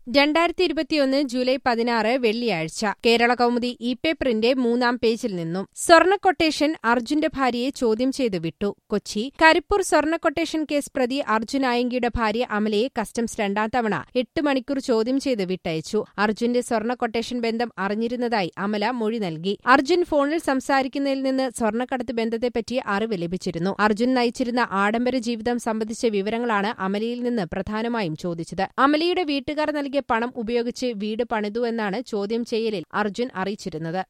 രണ്ടായിരത്തി ഇരുപത്തിയൊന്ന് ജൂലൈ പതിനാറ് വെള്ളിയാഴ്ച കേരള കൗമുദി ഇ പേപ്പറിന്റെ മൂന്നാം പേജിൽ നിന്നും സ്വർണ്ണ കൊട്ടേഷൻ അർജുന്റെ ഭാര്യയെ ചോദ്യം ചെയ്ത് വിട്ടു കൊച്ചി കരിപ്പൂർ സ്വർണ്ണ കൊട്ടേഷൻ കേസ് പ്രതി അർജുൻ ആയങ്കിയുടെ ഭാര്യ അമലയെ കസ്റ്റംസ് രണ്ടാം തവണ എട്ട് മണിക്കൂർ ചോദ്യം ചെയ്ത് വിട്ടയച്ചു അർജുന്റെ സ്വർണ്ണ കൊട്ടേഷൻ ബന്ധം അറിഞ്ഞിരുന്നതായി അമല മൊഴി നൽകി അർജുൻ ഫോണിൽ സംസാരിക്കുന്നതിൽ നിന്ന് സ്വർണ്ണക്കടത്ത് ബന്ധത്തെപ്പറ്റി അറിവ് ലഭിച്ചിരുന്നു അർജുൻ നയിച്ചിരുന്ന ആഡംബര ജീവിതം സംബന്ധിച്ച വിവരങ്ങളാണ് അമലയിൽ നിന്ന് പ്രധാനമായും ചോദിച്ചത് അമലയുടെ വീട്ടുകാർ നൽകിയ പണം ഉപയോഗിച്ച് വീട് പണിതു എന്നാണ് ചോദ്യം ചെയ്യലിൽ അർജുൻ അറിയിച്ചിരുന്നത്